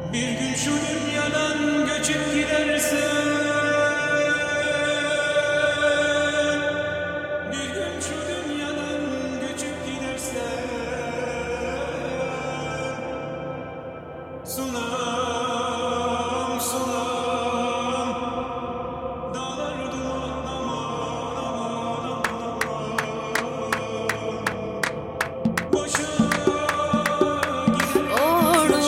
Bir gün şu dünyadan göçüp gidersen Bir gün şu dünyadan göçüp gidersen Sunam sunam Dağlar duman aman aman aman Boşa gider ஓடு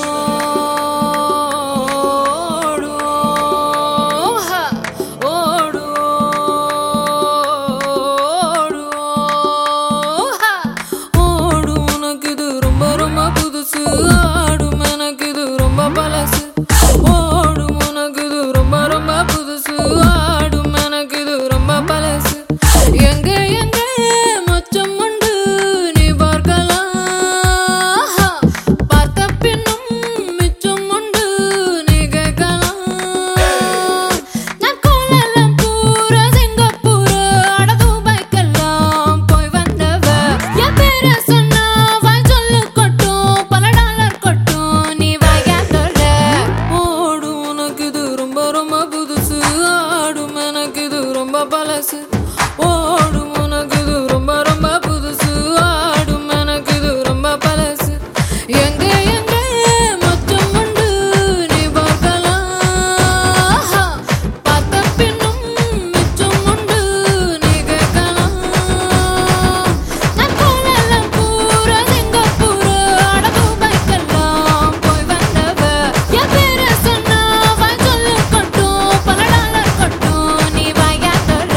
ஓடு ஹா ஓடு ஓடு ஹா ஓடு உனக்கு இது ரொம்ப ரொம்ப புதுசு ஆடும் எனக்கு இது ரொம்ப பழசு ஓடும் உனக்கு இது ரொம்ப ரொம்ப புதுசு ஆடும் எனக்கு இது ரொம்ப பழசு எங்க எங்க மச்சம் உண்டு நீ பார்க்கலாம் பார்த்த பின்னும் மிச்சம் உண்டு நீ கேட்கலாம் நான் கோலாலம் பூரா சிங்கப்பூர் அட துபாய்க்கெல்லாம் போய் வந்தவ என் பேரை சொன்னா வாய் சொல்லு கொட்டும் பல டாலர் கொட்டும் நீ வாயாத்தோட ஓடும் உனக்கு இது ரொம்ப ரொம்ப புதுசு ஆடும் எனக்கு இது ரொம்ப பழசு ஓடும் உனக்கு இது ரொம்ப ரொம்ப புதுசு ஆடும் எனக்கு இது ரொம்ப பழசு எங்க எங்க மொத்தம் உண்டு நீ பார்க்கலாம் பார்த்த பின்னும் மிச்சம் உண்டு நீ கேட்கலாம் நான் கோலாலம் பூரா சிங்கப்பூர் அட துபாய்க்கெல்லாம் போய் வந்தவ என் பேரை சொன்னா வாய் சொல்லு கொட்டும் பல டாலர் கொட்டும் நீ வாயாத்தோட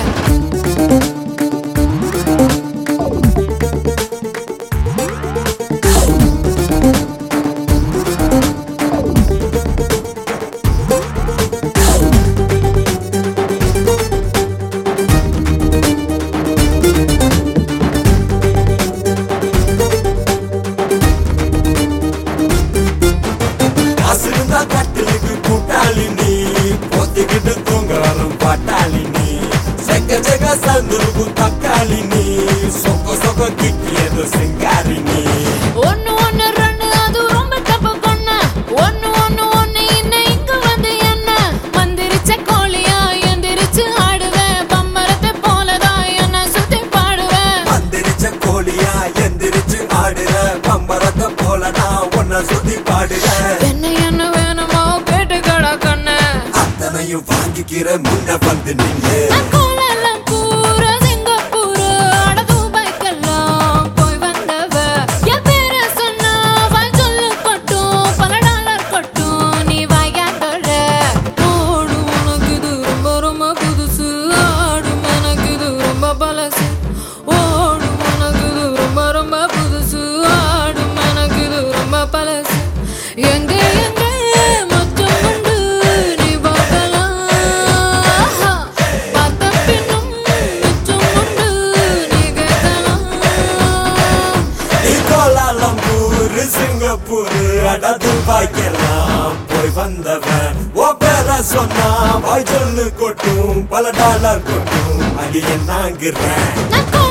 காசு இருந்தா கட்டிலுக்கு கூட்டாளி நீ பொத்திக்கிட்டு தூங்குறாலும் பாட்டாளி நீ செக்க செக்க சந்துருக்கும் தக்காளி நீ சொக்க சொக்க கிக்கியது சிங்காரி நீ ஒன்னு ஒன்னு ரெண்டு அது ரொம்ப தப்பு கொன்ன ஒன்னு ஒன்னு ஒன்னு இன்ன இங்க வந்து என்ன மந்திரிச்ச கோழியா எந்திரிச்சு ஆடுவேன் பம்பரத்தை போலதான் என்ன சுத்தி பாடுவேன் மந்திரிச்ச கோழியா எந்திரிச்சு ஆடுற பம்பரத்தை போல நான் உன்னை சுத்தி பாடுறேன் என்ன என்ன வேணுமோ கேட்டு கடா கண்ண அத்தனையும் வாங்கிக்கிற முன்ன வந்து நின்று நான் கோலாலம் பூரா சிங்கப்பூர் அட துபாய்க்கெல்லாம் போய் வந்தவ என் பேரை சொன்னா வாய் சொல்லு கொட்டும் பல டாலர் கொட்டும் நீ வாயாத்தோட ஓடும் உனக்கு இது ரொம்ப ரொம்ப புதுசு ஆடும் எனக்கு இது ரொம்ப பழசு ஓடும் உனக்கு இது ரொம்ப ரொம்ப புதுசு ஆடும் எனக்கு இது ரொம்ப பழசு எங்க எங்க மொத்தம் உண்டு நீ பார்க்கலாம் பார்த்த பின்னும் மிச்சம் உண்டு நீ கேட்கலாம் நீ கோலாலம்பூர் சிங்கப்பூர் அட துபாய்க்கெல்லாம் போய் வந்தவன் ஓ பேர சொன்னா வாய் சொல்லு கொட்டும் பல டாலர் கொட்டும் அது என்னாங்கிறேன் நான்